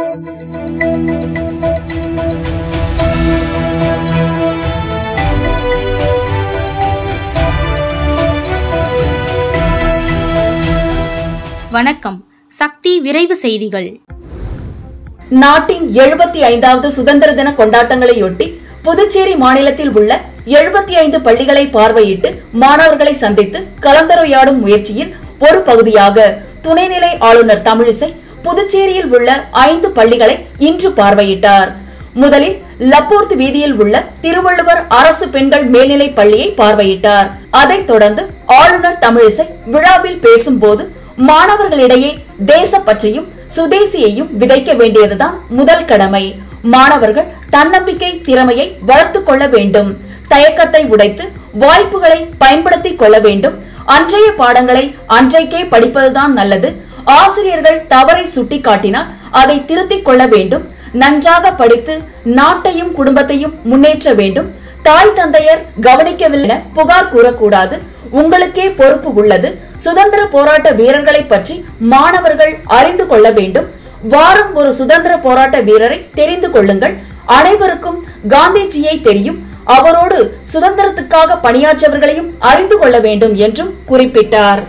வணக்கம் சக்தி விரைவு செய்திகள் நாட்டின் எழுபத்தி ஐந்தாவது சுதந்திர தின கொண்டாட்டங்களையொட்டி புதுச்சேரி மாநிலத்தில் உள்ள எழுபத்தி ஐந்து பள்ளிகளை பார்வையிட்டு மாணவர்களை சந்தித்து கலந்துரையாடும் முயற்சியில் ஒரு பகுதியாக துணைநிலை ஆளுநர் தமிழிசை புதுச்சேரியில் உள்ள ஐந்து பள்ளிகளை இன்று பார்வையிட்டார் முதலில் லப்போர்த் வீதியில் உள்ள திருவள்ளுவர் அரசு பெண்கள் மேல்நிலைப் பள்ளியை பார்வையிட்டார் அதைத் தொடர்ந்து ஆளுநர் தமிழிசை விழாவில் பேசும்போது மாணவர்களிடையே தேசப்பற்றையும் சுதேசியையும் விதைக்க வேண்டியதுதான் முதல் கடமை மாணவர்கள் தன்னம்பிக்கை திறமையை வளர்த்துக் கொள்ள வேண்டும் தயக்கத்தை உடைத்து வாய்ப்புகளை பயன்படுத்திக் கொள்ள வேண்டும் அன்றைய பாடங்களை அன்றைக்கே படிப்பதுதான் நல்லது ஆசிரியர்கள் தவறை சுட்டிக்காட்டினால் அதை திருத்திக் கொள்ள வேண்டும் நன்றாக படித்து நாட்டையும் குடும்பத்தையும் முன்னேற்ற வேண்டும் தாய் தந்தையர் கவனிக்கவில்லை என புகார் கூறக்கூடாது உங்களுக்கே பொறுப்பு உள்ளது சுதந்திர போராட்ட வீரர்களை பற்றி மாணவர்கள் அறிந்து கொள்ள வேண்டும் வாரம் ஒரு சுதந்திர போராட்ட வீரரை தெரிந்து கொள்ளுங்கள் அனைவருக்கும் காந்திஜியை தெரியும் அவரோடு சுதந்திரத்துக்காக பணியாற்றவர்களையும் அறிந்து கொள்ள வேண்டும் என்றும் குறிப்பிட்டார்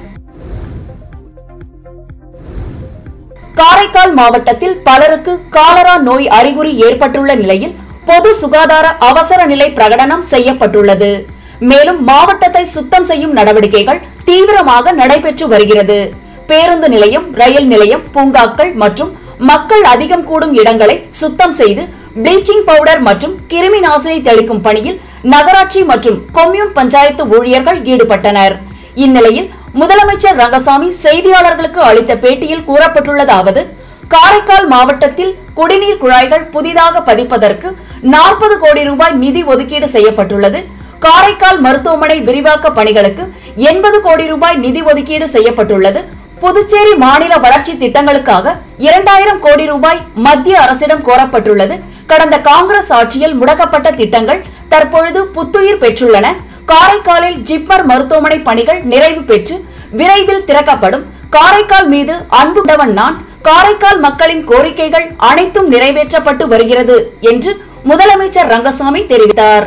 காரைக்கால் மாவட்டத்தில் பலருக்கு காலரா நோய் அறிகுறி ஏற்பட்டுள்ள நிலையில் பொது சுகாதார அவசர நிலை பிரகடனம் செய்யப்பட்டுள்ளது மேலும் மாவட்டத்தை சுத்தம் செய்யும் நடவடிக்கைகள் தீவிரமாக நடைபெற்று வருகிறது பேருந்து நிலையம் ரயில் நிலையம் பூங்காக்கள் மற்றும் மக்கள் அதிகம் கூடும் இடங்களை சுத்தம் செய்து ப்ளீச்சிங் பவுடர் மற்றும் கிருமி நாசினி தெளிக்கும் பணியில் நகராட்சி மற்றும் கொம்யூன் பஞ்சாயத்து ஊழியர்கள் ஈடுபட்டனர் இந்நிலையில் முதலமைச்சர் ரங்கசாமி செய்தியாளர்களுக்கு அளித்த பேட்டியில் கூறப்பட்டுள்ளதாவது காரைக்கால் மாவட்டத்தில் குடிநீர் குழாய்கள் புதிதாக பதிப்பதற்கு நாற்பது கோடி ரூபாய் நிதி ஒதுக்கீடு செய்யப்பட்டுள்ளது காரைக்கால் மருத்துவமனை விரிவாக்க பணிகளுக்கு எண்பது கோடி ரூபாய் நிதி ஒதுக்கீடு செய்யப்பட்டுள்ளது புதுச்சேரி மாநில வளர்ச்சி திட்டங்களுக்காக இரண்டாயிரம் கோடி ரூபாய் மத்திய அரசிடம் கோரப்பட்டுள்ளது கடந்த காங்கிரஸ் ஆட்சியில் முடக்கப்பட்ட திட்டங்கள் தற்பொழுது புத்துயிர் பெற்றுள்ளன காரைக்காலில் ஜிப்மர் மருத்துவமனை பணிகள் நிறைவு பெற்று விரைவில் திறக்கப்படும் காரைக்கால் மீது அன்பு கொண்டவன் நான் காரைக்கால் மக்களின் கோரிக்கைகள் அனைத்தும் நிறைவேற்றப்பட்டு வருகிறது என்று முதலமைச்சர் ரங்கசாமி தெரிவித்தார்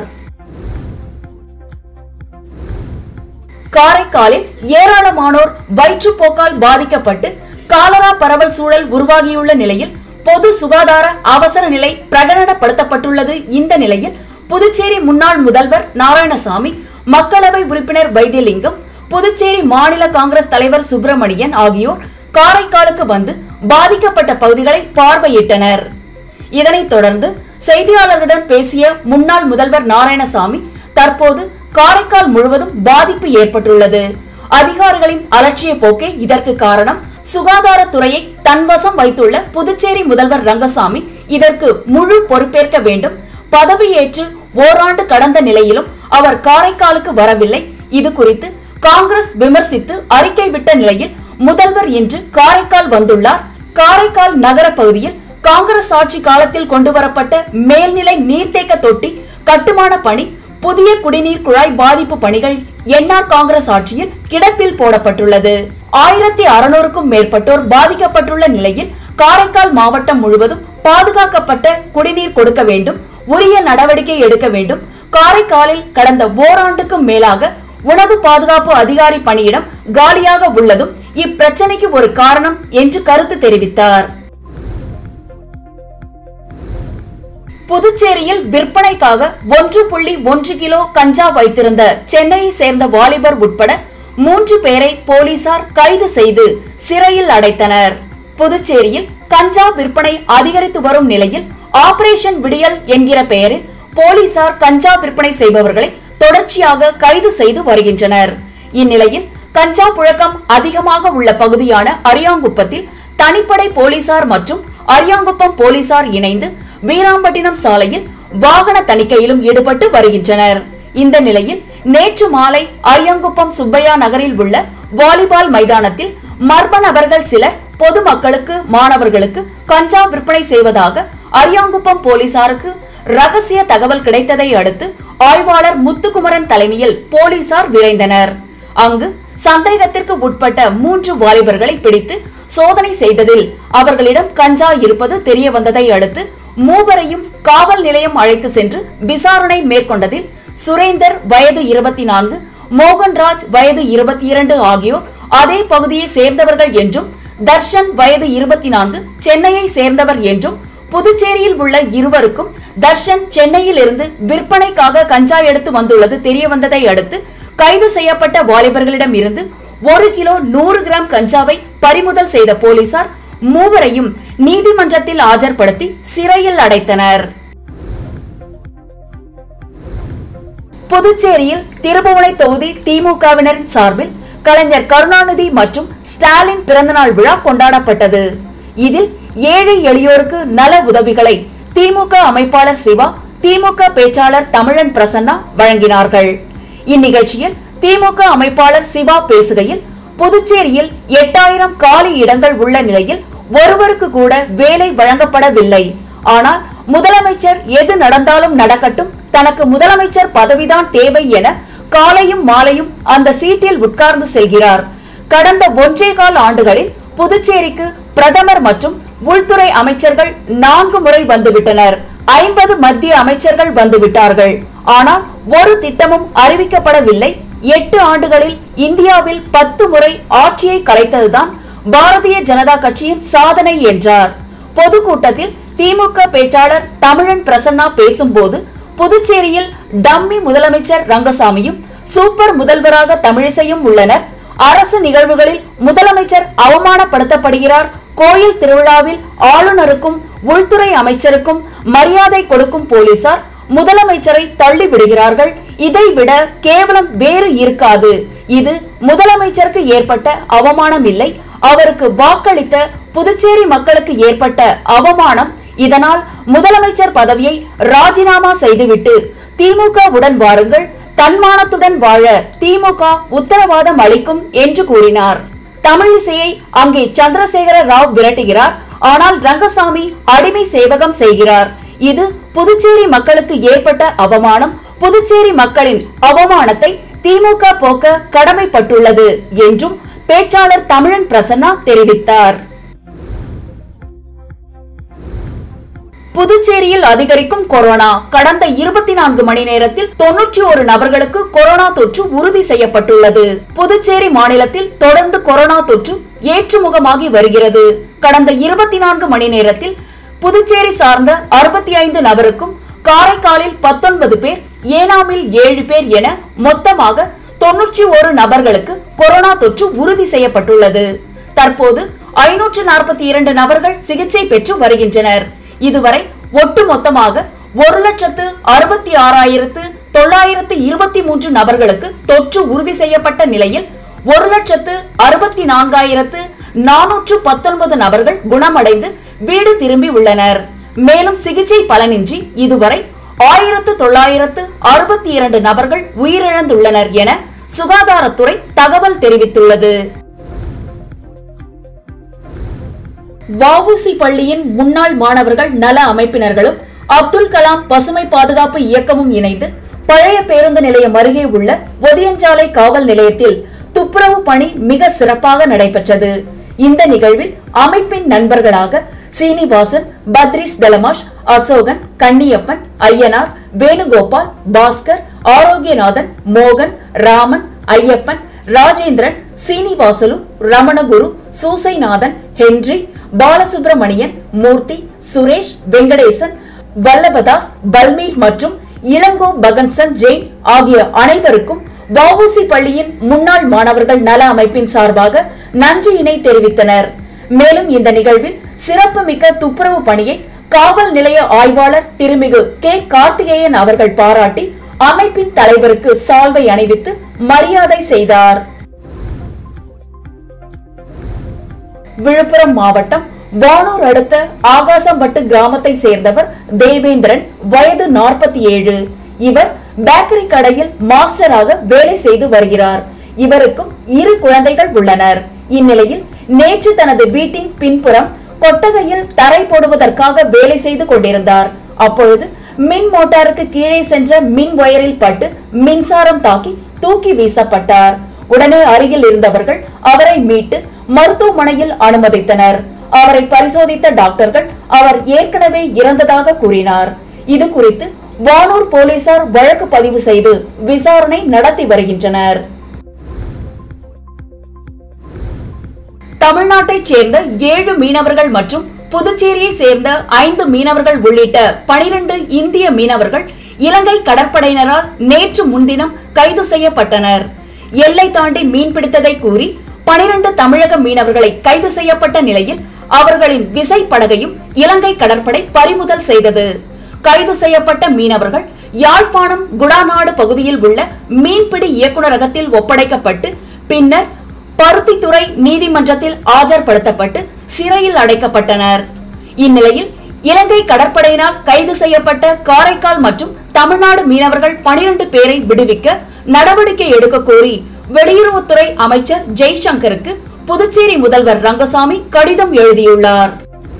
காரைக்காலில் ஏராளமானோர் வயிற்றுப்போக்கால் பாதிக்கப்பட்டு காலரா பரவல் சூழல் உருவாகியுள்ள நிலையில் பொது சுகாதார அவசர நிலை பிரகடனப்படுத்தப்பட்டுள்ளது இந்த நிலையில் புதுச்சேரி முன்னாள் முதல்வர் நாராயணசாமி மக்களவை உறுப்பினர் வைத்தியலிங்கம் புதுச்சேரி மாநில காங்கிரஸ் தலைவர் சுப்பிரமணியன் ஆகியோர் காரைக்காலுக்கு வந்து பாதிக்கப்பட்ட பகுதிகளை பார்வையிட்டனர் இதனைத் தொடர்ந்து செய்தியாளர்களிடம் பேசிய முன்னாள் முதல்வர் நாராயணசாமி தற்போது காரைக்கால் முழுவதும் பாதிப்பு ஏற்பட்டுள்ளது அதிகாரிகளின் அலட்சிய போக்கே இதற்கு காரணம் சுகாதாரத்துறையை தன்வசம் வைத்துள்ள புதுச்சேரி முதல்வர் ரங்கசாமி இதற்கு முழு பொறுப்பேற்க வேண்டும் பதவியேற்று ஓராண்டு கடந்த நிலையிலும் அவர் காரைக்காலுக்கு வரவில்லை இது குறித்து காங்கிரஸ் விமர்சித்து அறிக்கை விட்ட நிலையில் முதல்வர் இன்று காரைக்கால் வந்துள்ளார் காரைக்கால் நகர பகுதியில் காங்கிரஸ் ஆட்சி காலத்தில் கொண்டுவரப்பட்ட மேல்நிலை நீர்த்தேக்க தொட்டி கட்டுமான பணி புதிய குடிநீர் குழாய் பாதிப்பு பணிகள் என்ஆர் காங்கிரஸ் ஆட்சியில் கிடப்பில் போடப்பட்டுள்ளது ஆயிரத்தி அறுநூறுக்கும் மேற்பட்டோர் பாதிக்கப்பட்டுள்ள நிலையில் காரைக்கால் மாவட்டம் முழுவதும் பாதுகாக்கப்பட்ட குடிநீர் கொடுக்க வேண்டும் உரிய நடவடிக்கை எடுக்க வேண்டும் காரைக்காலில் கடந்த ஓராண்டுக்கும் மேலாக உணவு பாதுகாப்பு அதிகாரி பணியிடம் காலியாக உள்ளதும் இப்பிரச்சனைக்கு ஒரு காரணம் என்று கருத்து தெரிவித்தார் புதுச்சேரியில் விற்பனைக்காக ஒன்று புள்ளி ஒன்று கிலோ கஞ்சா வைத்திருந்த சென்னையை சேர்ந்த வாலிபர் உட்பட மூன்று பேரை போலீசார் கைது செய்து சிறையில் அடைத்தனர் புதுச்சேரியில் கஞ்சா விற்பனை அதிகரித்து வரும் நிலையில் ஆபரேஷன் விடியல் என்கிற பெயரில் போலீசார் கஞ்சா விற்பனை செய்பவர்களை தொடர்ச்சியாக கைது செய்து வருகின்றனர் இந்நிலையில் கஞ்சா புழக்கம் அதிகமாக உள்ள பகுதியான அரியாங்குப்பத்தில் தனிப்படை போலீசார் மற்றும் அரியாங்குப்பம் போலீசார் இணைந்து வீராம்பட்டினம் சாலையில் வாகன தணிக்கையிலும் ஈடுபட்டு வருகின்றனர் இந்த நிலையில் நேற்று மாலை அரியாங்குப்பம் சுப்பையா நகரில் உள்ள வாலிபால் மைதானத்தில் மர்ம நபர்கள் சிலர் பொதுமக்களுக்கு மாணவர்களுக்கு கஞ்சா விற்பனை செய்வதாக அரியாங்குப்பம் போலீசாருக்கு ரகசிய தகவல் கிடைத்ததை அடுத்து ஆய்வாளர் முத்துக்குமரன் தலைமையில் போலீசார் விரைந்தனர் அங்கு சந்தேகத்திற்கு உட்பட்ட மூன்று வாலிபர்களை பிடித்து சோதனை செய்ததில் அவர்களிடம் கஞ்சா இருப்பது தெரிய வந்ததை அடுத்து மூவரையும் காவல் நிலையம் அழைத்து சென்று விசாரணை மேற்கொண்டதில் சுரேந்தர் வயது இருபத்தி நான்கு மோகன்ராஜ் வயது இருபத்தி இரண்டு ஆகியோர் அதே பகுதியை சேர்ந்தவர்கள் என்றும் தர்ஷன் வயது இருபத்தி நான்கு சென்னையை சேர்ந்தவர் என்றும் புதுச்சேரியில் உள்ள இருவருக்கும் தர்ஷன் சென்னையில் இருந்து விற்பனைக்காக கஞ்சா எடுத்து வந்துள்ளது தெரிய வந்ததை அடுத்து கைது செய்யப்பட்ட வாலிபர்களிடம் இருந்து ஒரு கிலோ நூறு கிராம் கஞ்சாவை பறிமுதல் செய்த போலீசார் மூவரையும் நீதிமன்றத்தில் ஆஜர்படுத்தி சிறையில் அடைத்தனர் புதுச்சேரியில் திருபுவனை தொகுதி திமுகவினரின் சார்பில் கலைஞர் கருணாநிதி மற்றும் ஸ்டாலின் பிறந்தநாள் விழா கொண்டாடப்பட்டது இதில் ஏழை எளியோருக்கு நல உதவிகளை திமுக அமைப்பாளர் சிவா திமுக பேச்சாளர் தமிழன் பிரசன்னா வழங்கினார்கள் இந்நிகழ்ச்சியில் திமுக அமைப்பாளர் சிவா பேசுகையில் புதுச்சேரியில் எட்டாயிரம் காலி இடங்கள் உள்ள நிலையில் ஒருவருக்கு கூட வேலை வழங்கப்படவில்லை ஆனால் முதலமைச்சர் எது நடந்தாலும் நடக்கட்டும் தனக்கு முதலமைச்சர் பதவிதான் தேவை என காலையும் மாலையும் அந்த சீட்டில் உட்கார்ந்து செல்கிறார் கடந்த ஒன்றே கால் ஆண்டுகளில் புதுச்சேரிக்கு பிரதமர் மற்றும் உள்துறை அமைச்சர்கள் நான்கு முறை வந்துவிட்டனர் ஐம்பது மத்திய அமைச்சர்கள் வந்துவிட்டார்கள் ஆனால் ஒரு திட்டமும் அறிவிக்கப்படவில்லை எட்டு ஆண்டுகளில் இந்தியாவில் பத்து முறை ஆட்சியை கலைத்ததுதான் பாரதிய ஜனதா கட்சியின் சாதனை என்றார் பொதுக்கூட்டத்தில் திமுக பேச்சாளர் தமிழன் பிரசன்னா பேசும்போது புதுச்சேரியில் டம்மி முதலமைச்சர் ரங்கசாமியும் சூப்பர் முதல்வராக தமிழிசையும் உள்ளனர் அரசு நிகழ்வுகளில் முதலமைச்சர் அவமானப்படுத்தப்படுகிறார் கோயில் திருவிழாவில் ஆளுநருக்கும் உள்துறை அமைச்சருக்கும் மரியாதை கொடுக்கும் போலீசார் முதலமைச்சரை தள்ளி விடுகிறார்கள் இதைவிட கேவலம் வேறு இருக்காது இது முதலமைச்சருக்கு ஏற்பட்ட அவமானம் இல்லை அவருக்கு வாக்களித்த புதுச்சேரி மக்களுக்கு ஏற்பட்ட அவமானம் இதனால் முதலமைச்சர் பதவியை ராஜினாமா செய்துவிட்டு திமுக உடன் வாருங்கள் தன்மானத்துடன் வாழ திமுக உத்தரவாதம் அளிக்கும் என்று கூறினார் தமிழிசையை அங்கே சந்திரசேகர ராவ் விரட்டுகிறார் ஆனால் ரங்கசாமி அடிமை சேவகம் செய்கிறார் இது புதுச்சேரி மக்களுக்கு ஏற்பட்ட அவமானம் புதுச்சேரி மக்களின் அவமானத்தை திமுக போக்க கடமைப்பட்டுள்ளது என்றும் பேச்சாளர் தமிழன் பிரசன்னா தெரிவித்தார் புதுச்சேரியில் அதிகரிக்கும் கொரோனா கடந்த இருபத்தி நான்கு மணி நேரத்தில் தொன்னூற்றி ஒரு நபர்களுக்கு கொரோனா தொற்று உறுதி செய்யப்பட்டுள்ளது புதுச்சேரி மாநிலத்தில் தொடர்ந்து கொரோனா தொற்று ஏற்றுமுகமாகி வருகிறது கடந்த இருபத்தி நான்கு மணி நேரத்தில் புதுச்சேரி சார்ந்த அறுபத்தி ஐந்து நபருக்கும் காரைக்காலில் பத்தொன்பது பேர் ஏனாமில் ஏழு பேர் என மொத்தமாக தொன்னூற்றி ஒரு நபர்களுக்கு கொரோனா தொற்று உறுதி செய்யப்பட்டுள்ளது தற்போது ஐநூற்று நாற்பத்தி இரண்டு நபர்கள் சிகிச்சை பெற்று வருகின்றனர் இதுவரை ஒட்டு மொத்தமாக ஒரு லட்சத்து அறுபத்தி ஆறாயிரத்து தொள்ளாயிரத்து இருபத்தி மூன்று நபர்களுக்கு தொற்று உறுதி செய்யப்பட்ட நிலையில் ஒரு லட்சத்து அறுபத்தி நான்காயிரத்து நானூற்று பத்தொன்பது நபர்கள் குணமடைந்து வீடு திரும்பி உள்ளனர் மேலும் சிகிச்சை பலனின்றி இதுவரை ஆயிரத்து தொள்ளாயிரத்து அறுபத்தி இரண்டு நபர்கள் உயிரிழந்துள்ளனர் என சுகாதாரத்துறை தகவல் தெரிவித்துள்ளது வஉசி பள்ளியின் முன்னாள் மாணவர்கள் நல அமைப்பினர்களும் அப்துல் கலாம் பசுமை பாதுகாப்பு இயக்கமும் இணைந்து பழைய பேருந்து நிலையம் அருகே உள்ள ஒதியஞ்சாலை காவல் நிலையத்தில் துப்புரவு பணி மிக சிறப்பாக நடைபெற்றது இந்த நிகழ்வில் அமைப்பின் நண்பர்களாக சீனிவாசன் பத்ரிஸ் தலமாஷ் அசோகன் கன்னியப்பன் ஐயனார் வேணுகோபால் பாஸ்கர் ஆரோக்கியநாதன் மோகன் ராமன் ஐயப்பன் ராஜேந்திரன் சீனிவாசலு ரமணகுரு சூசைநாதன் ஹென்றி பாலசுப்ரமணியன் மூர்த்தி சுரேஷ் வெங்கடேசன் வல்லபதாஸ் பல்மீர் மற்றும் இளங்கோ பகன்சன் ஜெயின் ஆகிய அனைவருக்கும் வஉசி பள்ளியின் முன்னாள் மாணவர்கள் நல அமைப்பின் சார்பாக நன்றியினை தெரிவித்தனர் மேலும் இந்த நிகழ்வில் சிறப்பு மிக்க துப்புரவு பணியை காவல் நிலைய ஆய்வாளர் திருமிகு கே கார்த்திகேயன் அவர்கள் பாராட்டி அமைப்பின் தலைவருக்கு சால்வை அணிவித்து மரியாதை செய்தார் விழுப்புரம் மாவட்டம் வானூர் அடுத்த ஆகாசம்பட்டு கிராமத்தை சேர்ந்தவர் தேவேந்திரன் வயது நாற்பத்தி ஏழு இவர் பேக்கரி கடையில் மாஸ்டராக வேலை செய்து வருகிறார் இவருக்கும் இரு குழந்தைகள் உள்ளனர் இந்நிலையில் நேற்று தனது வீட்டின் பின்புறம் கொட்டகையில் தரை போடுவதற்காக வேலை செய்து கொண்டிருந்தார் அப்பொழுது மின் மோட்டாருக்கு கீழே சென்ற மின் ஒயரில் பட்டு மின்சாரம் தாக்கி தூக்கி வீசப்பட்டார் உடனே அருகில் இருந்தவர்கள் அவரை மீட்டு மருத்துவமனையில் அனுமதித்தனர் அவரை பரிசோதித்த டாக்டர்கள் அவர் ஏற்கனவே இறந்ததாக கூறினார் இது குறித்து வானூர் போலீசார் வழக்கு பதிவு செய்து விசாரணை நடத்தி வருகின்றனர் தமிழ்நாட்டைச் சேர்ந்த ஏழு மீனவர்கள் மற்றும் புதுச்சேரியை சேர்ந்த ஐந்து மீனவர்கள் உள்ளிட்ட பனிரெண்டு இந்திய மீனவர்கள் இலங்கை கடற்படையினரால் நேற்று முன்தினம் கைது செய்யப்பட்டனர் எல்லை தாண்டி மீன்பிடித்ததை கூறி பனிரெண்டு தமிழக மீனவர்களை கைது செய்யப்பட்ட நிலையில் அவர்களின் விசை படகையும் இலங்கை கடற்படை பறிமுதல் செய்தது கைது செய்யப்பட்ட மீனவர்கள் யாழ்ப்பாணம் குடாநாடு பகுதியில் உள்ள மீன்பிடி இயக்குநரகத்தில் ஒப்படைக்கப்பட்டு பின்னர் பருத்தித்துறை நீதிமன்றத்தில் ஆஜர்படுத்தப்பட்டு சிறையில் அடைக்கப்பட்டனர் இந்நிலையில் இலங்கை கடற்படையினால் கைது செய்யப்பட்ட காரைக்கால் மற்றும் தமிழ்நாடு மீனவர்கள் பனிரெண்டு பேரை விடுவிக்க நடவடிக்கை எடுக்க கோரி வெளியுறவுத்துறை அமைச்சர் ஜெய்சங்கருக்கு புதுச்சேரி முதல்வர் ரங்கசாமி கடிதம் எழுதியுள்ளார்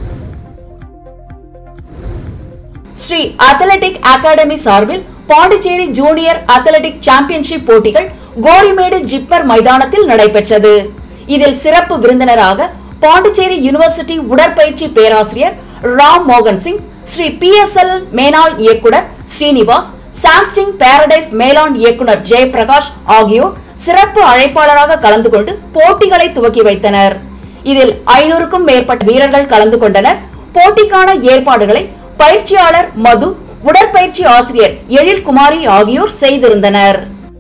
ஸ்ரீ அத்லெட்டிக் அகாடமி சார்பில் பாண்டிச்சேரி ஜூனியர் அத்லெட்டிக் சாம்பியன்ஷிப் போட்டிகள் கோரிமேடு ஜிப்மர் மைதானத்தில் நடைபெற்றது இதில் சிறப்பு விருந்தினராக பாண்டிச்சேரி யூனிவர்சிட்டி உடற்பயிற்சி பேராசிரியர் ராம் மோகன் Singh Shri B S L மேனாள் இயக்குனர் ஸ்ரீனிவாஸ் சாம்ஸ்டிங் பாரடைஸ் மேலாண் இயக்குனர் ஜெயபிரகாஷ் ஆகியோர் சிறப்பு அழைப்பாளராக கலந்து கொண்டு போட்டிகளை துவக்கி வைத்தனர் இதில் ஐநூறுக்கும் மேற்பட்ட வீரர்கள் கலந்து கொண்டனர் போட்டிக்கான ஏற்பாடுகளை பயிற்சியாளர் மது உடற்பயிற்சி ஆசிரியர் எழில்குமாரி ஆகியோர் செய்திருந்தனர்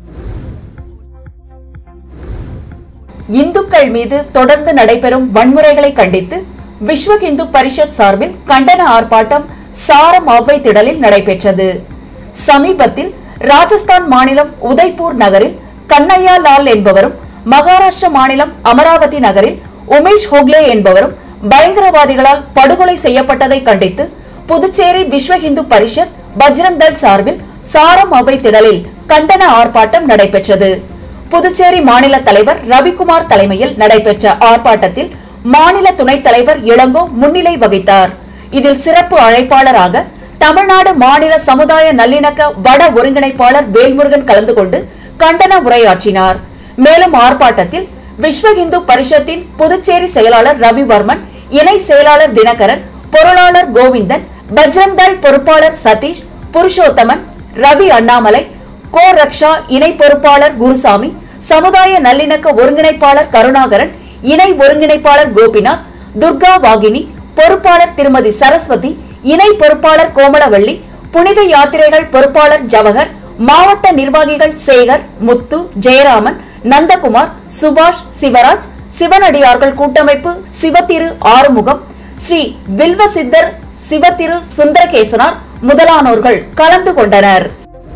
இந்துக்கள் மீது தொடர்ந்து நடைபெறும் வன்முறைகளை கண்டித்து விஸ்வ இந்து பரிஷத் சார்பில் கண்டன ஆர்ப்பாட்டம் சாரம் அவ்வை திடலில் நடைபெற்றது சமீபத்தில் ராஜஸ்தான் மாநிலம் உதய்பூர் நகரில் கண்ணையா லால் என்பவரும் மகாராஷ்டிர மாநிலம் அமராவதி நகரில் உமேஷ் ஹோக்லே என்பவரும் பயங்கரவாதிகளால் படுகொலை செய்யப்பட்டதை கண்டித்து புதுச்சேரி விஸ்வ இந்து பரிஷத் பஜ்ரங் தள் சார்பில் சாரம் அவை திடலில் கண்டன ஆர்ப்பாட்டம் நடைபெற்றது புதுச்சேரி மாநில தலைவர் ரவிக்குமார் தலைமையில் நடைபெற்ற ஆர்ப்பாட்டத்தில் மாநில துணைத் தலைவர் இளங்கோ முன்னிலை வகித்தார் இதில் சிறப்பு அழைப்பாளராக தமிழ்நாடு மாநில சமுதாய நல்லிணக்க வட ஒருங்கிணைப்பாளர் வேல்முருகன் கலந்து கொண்டு கண்டன உரையாற்றினார் மேலும் ஆர்ப்பாட்டத்தில் விஸ்வ இந்து பரிஷத்தின் புதுச்சேரி செயலாளர் ரவிவர்மன் இணை செயலாளர் தினகரன் பொருளாளர் கோவிந்தன் பஜ்ரங் தள் பொறுப்பாளர் சதீஷ் புருஷோத்தமன் ரவி அண்ணாமலை கோ ரக்ஷா இணை பொறுப்பாளர் குருசாமி சமுதாய நல்லிணக்க ஒருங்கிணைப்பாளர் கருணாகரன் இணை ஒருங்கிணைப்பாளர் கோபிநாத் துர்கா வாகினி பொறுப்பாளர் திருமதி சரஸ்வதி இணை பொறுப்பாளர் கோமலவள்ளி புனித யாத்திரைகள் பொறுப்பாளர் ஜவஹர் மாவட்ட நிர்வாகிகள் சேகர் முத்து ஜெயராமன் நந்தகுமார் சுபாஷ் சிவராஜ் சிவனடியார்கள் கூட்டமைப்பு சிவத்திரு ஆறுமுகம் ஸ்ரீ வில்வசித்தர் சிவத்திரு சுந்தரகேசனார் முதலானோர்கள் கலந்து கொண்டனர்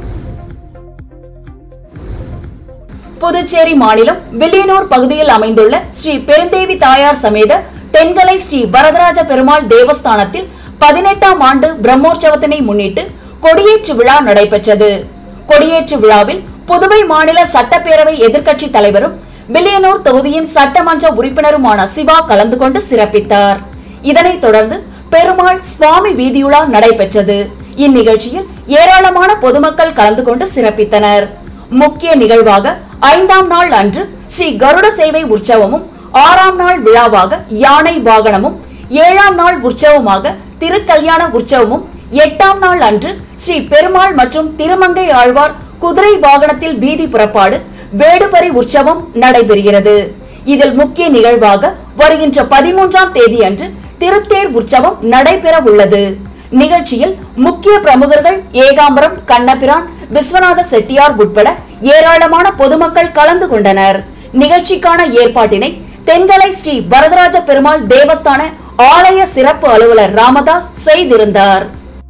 புதுச்சேரி மாநிலம் வில்லியனூர் பகுதியில் அமைந்துள்ள ஸ்ரீ பெருந்தேவி தாயார் சமேத தென்கலை ஸ்ரீ வரதராஜ பெருமாள் தேவஸ்தானத்தில் பதினெட்டாம் ஆண்டு பிரம்மோற்சவத்தினை முன்னிட்டு கொடியேற்று விழா நடைபெற்றது கொடியேற்று விழாவில் புதுவை மாநில சட்டப்பேரவை எதிர்க்கட்சி தலைவரும் வில்லியனூர் தொகுதியின் சட்டமன்ற உறுப்பினருமான சிவா கலந்து கொண்டு சிறப்பித்தார் இதனைத் தொடர்ந்து பெருமாள் சுவாமி வீதியுலா நடைபெற்றது இந்நிகழ்ச்சியில் ஏராளமான பொதுமக்கள் கலந்து கொண்டு சிறப்பித்தனர் முக்கிய நிகழ்வாக ஐந்தாம் நாள் அன்று ஸ்ரீ கருட சேவை உற்சவமும் ஆறாம் நாள் விழாவாக யானை வாகனமும் ஏழாம் நாள் உற்சவமாக திருக்கல்யாண உற்சவமும் எட்டாம் நாள் அன்று ஸ்ரீ பெருமாள் மற்றும் திருமங்கை ஆழ்வார் குதிரை வாகனத்தில் வீதி புறப்பாடு வேடுபரி உற்சவம் நடைபெறுகிறது இதில் முக்கிய நிகழ்வாக வருகின்ற பதிமூன்றாம் தேதி அன்று திருத்தேர் உற்சவம் நடைபெற உள்ளது நிகழ்ச்சியில் முக்கிய பிரமுகர்கள் ஏகாம்பரம் கண்ணபிரான் விஸ்வநாத செட்டியார் உட்பட ஏராளமான பொதுமக்கள் கலந்து கொண்டனர் நிகழ்ச்சிக்கான ஏற்பாட்டினை தென்கலை ஸ்ரீ வரதராஜ பெருமாள் தேவஸ்தான ஆலய சிறப்பு அலுவலர் ராமதாஸ் செய்திருந்தார்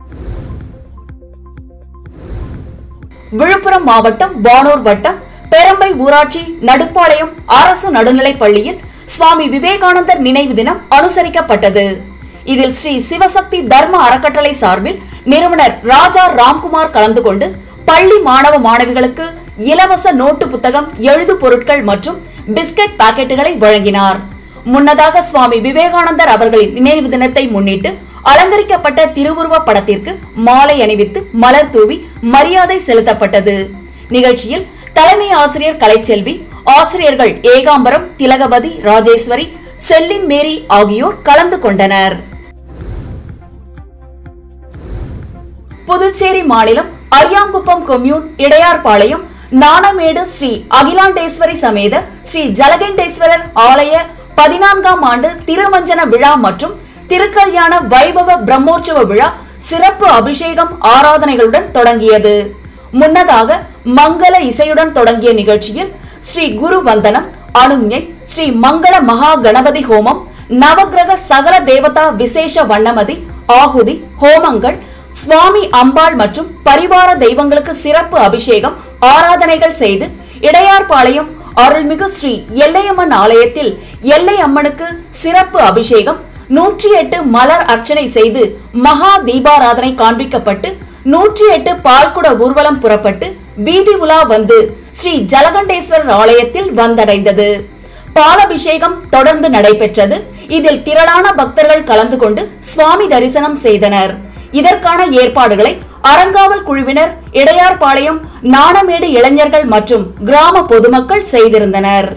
விழுப்புரம் மாவட்டம் வானூர் வட்டம் பெரம்பை ஊராட்சி நடுப்பாளையம் அரசு நடுநிலைப் பள்ளியில் சுவாமி விவேகானந்தர் நினைவு தினம் அனுசரிக்கப்பட்டது இதில் ஸ்ரீ சிவசக்தி தர்ம அறக்கட்டளை சார்பில் நிறுவனர் ராஜா ராம்குமார் கலந்து கொண்டு பள்ளி மாணவ மாணவிகளுக்கு இலவச நோட்டு புத்தகம் எழுது பொருட்கள் மற்றும் பிஸ்கட் பாக்கெட்டுகளை வழங்கினார் முன்னதாக சுவாமி விவேகானந்தர் அவர்களின் நினைவு தினத்தை முன்னிட்டு அலங்கரிக்கப்பட்ட திருவுருவ படத்திற்கு மாலை அணிவித்து மலர் தூவி மரியாதை செலுத்தப்பட்டது நிகழ்ச்சியில் தலைமை ஆசிரியர் கலைச்செல்வி ஆசிரியர்கள் ஏகாம்பரம் திலகவதி ராஜேஸ்வரி செல்லின் மேரி ஆகியோர் கலந்து கொண்டனர் புதுச்சேரி மாநிலம் அரியாங்குப்பம் கொம்யூன் இடையார்பாளையம் நாணமேடு ஸ்ரீ அகிலாண்டேஸ்வரி சமேத ஸ்ரீ ஜலகண்டேஸ்வரர் ஆலய பதினான்காம் ஆண்டு திருமஞ்சன விழா மற்றும் திருக்கல்யாண வைபவ பிரம்மோற்சவ விழா சிறப்பு அபிஷேகம் ஆராதனைகளுடன் தொடங்கியது முன்னதாக மங்கள இசையுடன் தொடங்கிய நிகழ்ச்சியில் ஸ்ரீ குரு வந்தனம் அனுஞை ஸ்ரீ மங்கள மகா கணபதி ஹோமம் நவக்கிரக சகல தேவதா விசேஷ வண்ணமதி ஆகுதி ஹோமங்கள் சுவாமி அம்பாள் மற்றும் பரிவார தெய்வங்களுக்கு சிறப்பு அபிஷேகம் ஆராதனைகள் செய்து இடையார்பாளையம் அருள்மிகு ஸ்ரீ எல்லையம்மன் ஆலயத்தில் எல்லை அம்மனுக்கு சிறப்பு அபிஷேகம் நூற்றி எட்டு மலர் அர்ச்சனை செய்து மகா தீபாராதனை காண்பிக்கப்பட்டு நூற்றி எட்டு பால்குட ஊர்வலம் புறப்பட்டு வீதி உலா வந்து ஸ்ரீ ஜலகண்டேஸ்வரர் ஆலயத்தில் வந்தடைந்தது பாலபிஷேகம் தொடர்ந்து நடைபெற்றது இதில் திரளான பக்தர்கள் கலந்து கொண்டு சுவாமி தரிசனம் செய்தனர் இதற்கான ஏற்பாடுகளை அறங்காவல் குழுவினர் இடையார்பாளையம் நாணமேடு இளைஞர்கள் மற்றும் கிராம பொதுமக்கள் செய்திருந்தனர்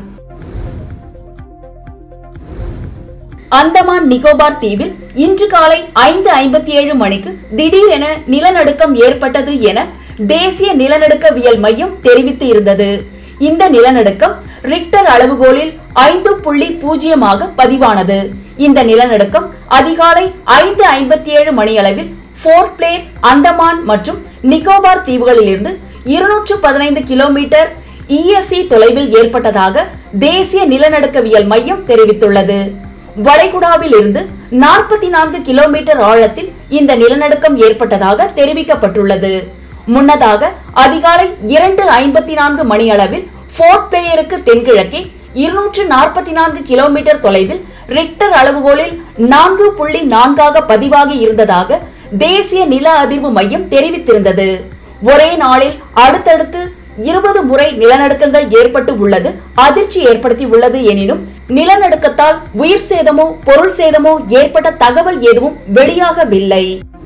அந்தமான் நிக்கோபார் தீவில் இன்று காலை ஐந்து ஐம்பத்தி ஏழு மணிக்கு திடீரென நிலநடுக்கம் ஏற்பட்டது என தேசிய நிலநடுக்கவியல் மையம் தெரிவித்து இருந்தது இந்த நிலநடுக்கம் ரிக்டர் அளவுகோலில் ஐந்து புள்ளி பூஜ்ஜியமாக பதிவானது இந்த நிலநடுக்கம் அதிகாலை ஐந்து ஐம்பத்தி ஏழு மணியளவில் போர்ட் பிளேர் அந்தமான் மற்றும் நிக்கோபார் தீவுகளிலிருந்து இருநூற்று பதினைந்து கிலோமீட்டர் இஎஸ்சி தொலைவில் ஏற்பட்டதாக தேசிய நிலநடுக்கவியல் மையம் தெரிவித்துள்ளது வளைகுடாவில் இருந்து நாற்பத்தி நான்கு கிலோமீட்டர் ஆழத்தில் இந்த நிலநடுக்கம் ஏற்பட்டதாக தெரிவிக்கப்பட்டுள்ளது முன்னதாக அதிகாலை இரண்டு ஐம்பத்தி நான்கு மணி அளவில் போர்ட் பிளேயருக்கு தென்கிழக்கே இருநூற்று நாற்பத்தி நான்கு கிலோமீட்டர் தொலைவில் ரிக்டர் அளவுகோலில் நான்கு புள்ளி நான்காக பதிவாகி இருந்ததாக தேசிய நில அதிர்வு மையம் தெரிவித்திருந்தது ஒரே நாளில் அடுத்தடுத்து இருபது முறை நிலநடுக்கங்கள் ஏற்பட்டு உள்ளது அதிர்ச்சி ஏற்படுத்தி உள்ளது எனினும் நிலநடுக்கத்தால் உயிர் சேதமோ பொருள் சேதமோ ஏற்பட்ட தகவல் எதுவும் வெளியாகவில்லை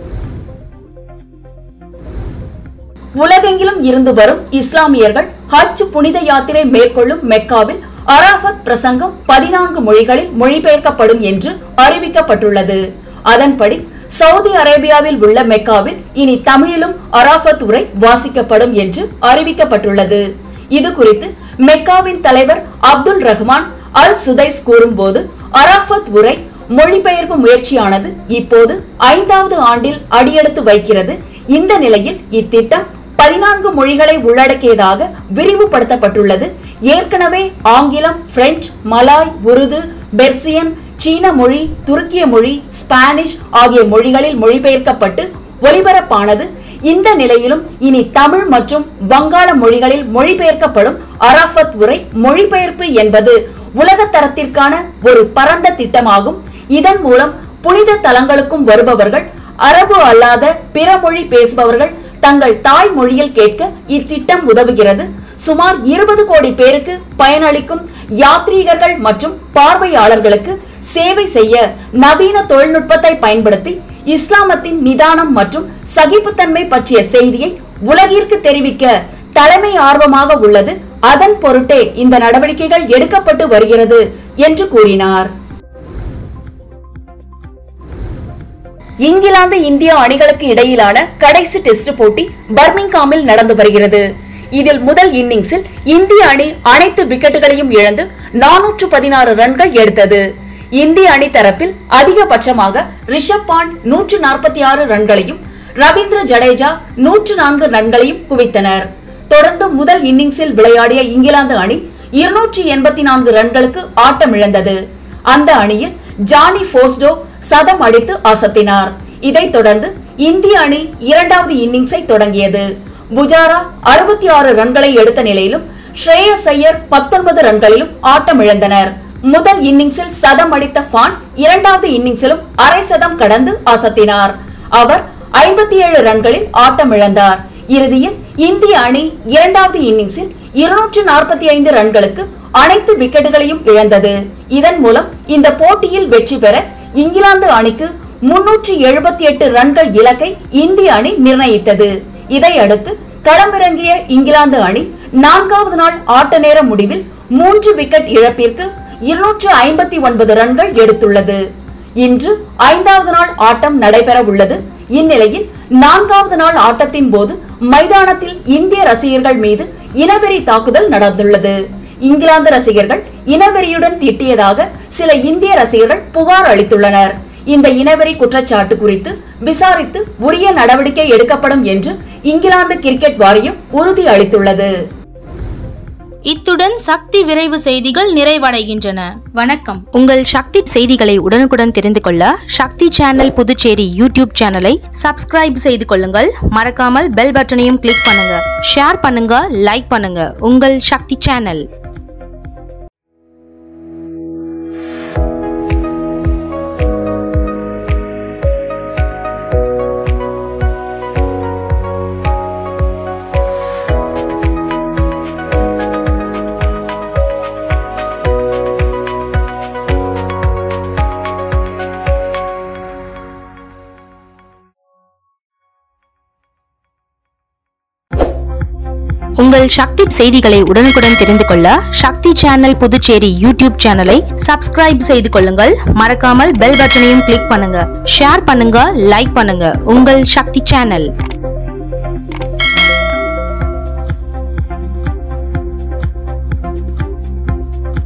உலகெங்கிலும் இருந்து வரும் இஸ்லாமியர்கள் ஹஜ் புனித யாத்திரை மேற்கொள்ளும் மெக்காவில் அராஃபத் பிரசங்கம் பதினான்கு மொழிகளில் மொழிபெயர்க்கப்படும் என்று அறிவிக்கப்பட்டுள்ளது அதன்படி சவுதி அரேபியாவில் உள்ள மெக்காவில் இனி தமிழிலும் அராஃபத் உரை வாசிக்கப்படும் என்று அறிவிக்கப்பட்டுள்ளது இது குறித்து மெக்காவின் தலைவர் அப்துல் ரஹ்மான் அல் சுதைஸ் கூறும்போது அராஃபத் உரை மொழிபெயர்ப்பு முயற்சியானது இப்போது ஐந்தாவது ஆண்டில் அடியெடுத்து வைக்கிறது இந்த நிலையில் இத்திட்டம் பதினான்கு மொழிகளை உள்ளடக்கியதாக விரிவுபடுத்தப்பட்டுள்ளது ஏற்கனவே ஆங்கிலம் பிரெஞ்சு மலாய் உருது பெர்சியன் சீன மொழி துருக்கிய மொழி ஸ்பானிஷ் ஆகிய மொழிகளில் மொழிபெயர்க்கப்பட்டு ஒலிபரப்பானது இந்த நிலையிலும் இனி தமிழ் மற்றும் வங்காள மொழிகளில் மொழிபெயர்க்கப்படும் அராஃபத் உரை மொழிபெயர்ப்பு என்பது உலக தரத்திற்கான ஒரு பரந்த திட்டமாகும் இதன் மூலம் புனித தலங்களுக்கும் வருபவர்கள் அரபு அல்லாத பிற மொழி பேசுபவர்கள் தங்கள் தாய் மொழியில் கேட்க இத்திட்டம் உதவுகிறது சுமார் இருபது கோடி பேருக்கு பயனளிக்கும் யாத்ரீகர்கள் மற்றும் பார்வையாளர்களுக்கு சேவை செய்ய நவீன தொழில்நுட்பத்தை பயன்படுத்தி இஸ்லாமத்தின் நிதானம் மற்றும் சகிப்புத்தன்மை பற்றிய செய்தியை உலகிற்கு தெரிவிக்க தலைமை ஆர்வமாக உள்ளது அதன் பொருட்டே இந்த நடவடிக்கைகள் எடுக்கப்பட்டு வருகிறது என்று கூறினார் இங்கிலாந்து இந்தியா அணிகளுக்கு இடையிலான கடைசி டெஸ்ட் போட்டி பர்மிங்காமில் நடந்து வருகிறது இதில் முதல் இன்னிங்ஸில் இந்திய அணி அனைத்து விக்கெட்டுகளையும் இழந்து நானூற்று பதினாறு ரன்கள் எடுத்தது இந்திய அணி தரப்பில் அதிகபட்சமாக ரிஷப் பாண்ட் நூற்று நாற்பத்தி ஆறு ரன்களையும் ரவீந்திர ஜடேஜா நூற்று நான்கு ரன்களையும் குவித்தனர் தொடர்ந்து முதல் இன்னிங்ஸில் விளையாடிய இங்கிலாந்து அணி இருநூற்றி எண்பத்தி நான்கு ரன்களுக்கு ஆட்டமிழந்தது அந்த அணியில் ஜானி போஸ்டோ சதம் அடித்து அசத்தினார் இதைத் தொடர்ந்து இந்திய அணி இரண்டாவது இன்னிங்ஸை தொடங்கியது புஜாரா அறுபத்தி ஆறு ரன்களை எடுத்த நிலையிலும் ஸ்ரேயஸ் ஐயர் பத்தொன்பது ரன்களிலும் ஆட்டமிழந்தனர் முதல் இன்னிங்ஸில் சதம் அடித்த ஃபான் இரண்டாவது இன்னிங்ஸிலும் அரை சதம் கடந்து அசத்தினார் அவர் ஐம்பத்தி ஏழு ரன்களில் ஆட்டமிழந்தார் இறுதியில் இந்திய அணி இரண்டாவது இன்னிங்ஸில் இருநூற்று நாற்பத்தி ஐந்து ரன்களுக்கு அனைத்து விக்கெட்டுகளையும் இழந்தது இதன் மூலம் இந்த போட்டியில் வெற்றி பெற இங்கிலாந்து அணிக்கு முன்னூற்றி எழுபத்தி எட்டு ரன்கள் இலக்கை இந்திய அணி நிர்ணயித்தது இதையடுத்து களமிறங்கிய இங்கிலாந்து அணி நான்காவது நாள் ஆட்ட நேர முடிவில் மூன்று விக்கெட் இழப்பிற்கு இருநூற்று ஐம்பத்தி ஒன்பது ரன்கள் எடுத்துள்ளது இன்று ஐந்தாவது நாள் ஆட்டம் நடைபெற உள்ளது இந்நிலையில் நான்காவது நாள் ஆட்டத்தின் போது மைதானத்தில் இந்திய ரசிகர்கள் மீது இனவெறி தாக்குதல் நடந்துள்ளது இங்கிலாந்து ரசிகர்கள் இனவெறியுடன் திட்டியதாக சில இந்திய ரசிகர்கள் புகார் அளித்துள்ளனர் இந்த இனவெறி குற்றச்சாட்டு குறித்து விசாரித்து உரிய நடவடிக்கை எடுக்கப்படும் என்று இங்கிலாந்து கிரிக்கெட் வாரியம் உறுதி அளித்துள்ளது இத்துடன் சக்தி விரைவு செய்திகள் நிறைவடைகின்றன வணக்கம் உங்கள் சக்தி செய்திகளை உடனுக்குடன் தெரிந்து கொள்ள சக்தி சேனல் புதுச்சேரி யூடியூப் சேனலை சப்ஸ்கிரைப் செய்து கொள்ளுங்கள் மறக்காமல் பெல் பட்டனையும் கிளிக் பண்ணுங்க ஷேர் பண்ணுங்க லைக் பண்ணுங்க உங்கள் சக்தி சேனல் உங்கள் சக்தி செய்திகளை உடனுக்குடன் தெரிந்து கொள்ள சக்தி சேனல் புதுச்சேரி யூடியூப் சேனலை சப்ஸ்கிரைப் செய்து கொள்ளுங்கள் மறக்காமல் பெல் பட்டனையும் கிளிக் பண்ணுங்க ஷேர் பண்ணுங்க லைக் பண்ணுங்க உங்கள் சக்தி சேனல்